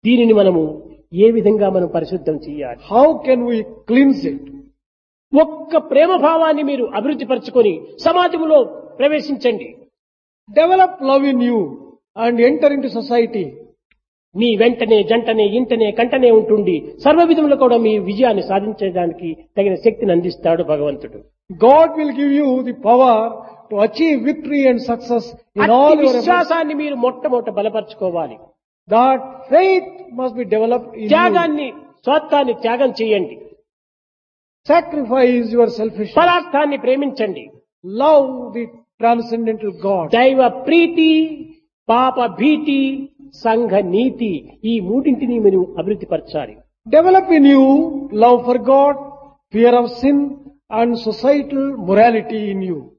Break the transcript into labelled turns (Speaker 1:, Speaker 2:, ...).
Speaker 1: దీనిని మనము ఏ విధంగా మనం పరిశుద్ధం చేయాలి
Speaker 2: How can we cleanse it?
Speaker 1: ఒక్క ప్రేమ భావాన్ని మీరు అభివృద్ధి పరచుకొని సమాజంలో ప్రవేశించండి
Speaker 2: Develop love in you and enter into society.
Speaker 1: మీ వెంటనే జంటనే ఇంటనే కంటనే ఉంటుండి సర్వ విధములు కూడా మీ విజయాన్ని సాధించడానికి తగిన శక్తిని అందిస్తాడు భగవంతుడు
Speaker 2: God will give you the power to achieve victory and success in
Speaker 1: అట్టి
Speaker 2: all your efforts.
Speaker 1: విశ్వాసాన్ని మీరు మొట్టమొదట బలపరచుకోవాలి
Speaker 2: That faith must be developed in you.
Speaker 1: త్యాగాన్ని స్వార్థాన్ని త్యాగం చేయండి
Speaker 2: Sacrifice your selfishness.
Speaker 1: పదార్థాన్ని ప్రేమించండి
Speaker 2: Love the transcendental God.
Speaker 1: దైవ ప్రీతి పాప భీతి సంఘ నీతి ఈ మూడింటిని మీరు అభివృద్ధి పరచాలి
Speaker 2: Develop in you love for God, fear of sin, and societal morality in you.